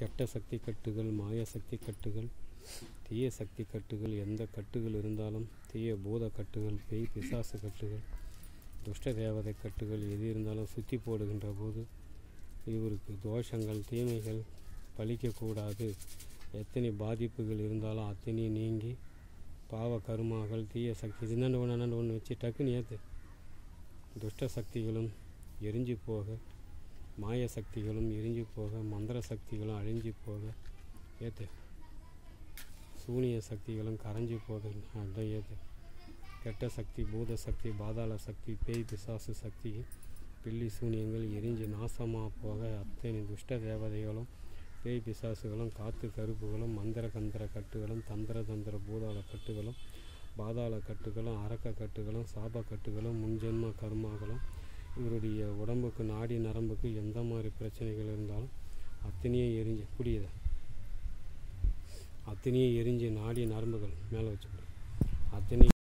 கெட்ட சக்தி கட்டுகள் மாய சக்தி கட்டுகள் தீய சக்தி கட்டுகள் எந்த கட்டுகள் இருந்தாலும் தீய பூத கட்டுகள் பேய் பிசாசு கட்டுகள் துஷ்ட தேவதை கட்டுகள் எது இருந்தாலும் சுற்றி போடுகின்ற போது இவருக்கு தோஷங்கள் தீமைகள் பலிக்கக்கூடாது எத்தனை பாதிப்புகள் இருந்தாலும் அத்தனை நீங்கி பாவ கருமாகள் தீய சக்தி இதுன்னு ஒன்று ஒன்று வச்சு டக்குன்னு ஏற்று துஷ்ட சக்திகளும் எரிஞ்சு போக மாய சக்திகளும் எரிஞ்சு போக மந்திர சக்திகளும் அழிஞ்சு போக ஏற்று சூனிய சக்திகளும் கரைஞ்சு போக அதான் ஏற்று கெட்ட சக்தி பூத சக்தி பாதாள சக்தி பேய் பிசாசு சக்தி பில்லி சூனியங்கள் எரிஞ்சு நாசமாக போக அத்தனை துஷ்ட தேவதைகளும் பேய் பிசாசுகளும் காத்து கருப்புகளும் மந்திர கந்திர கட்டுகளும் தந்திர தந்திர பூதாள கட்டுகளும் பாதாள கட்டுகளும் அரக்க கட்டுகளும் சாப கட்டுகளும் முன்ஜென்ம கர்மாக்களும் இவருடைய உடம்புக்கு நாடி நரம்புக்கு எந்த மாதிரி பிரச்சனைகள் இருந்தாலும் அத்தனையும் எரிஞ்சு புரியுது அத்தனையும் எரிஞ்சு நாடி நரம்புகள் மேலே வச்சுக்கணும் அத்தனை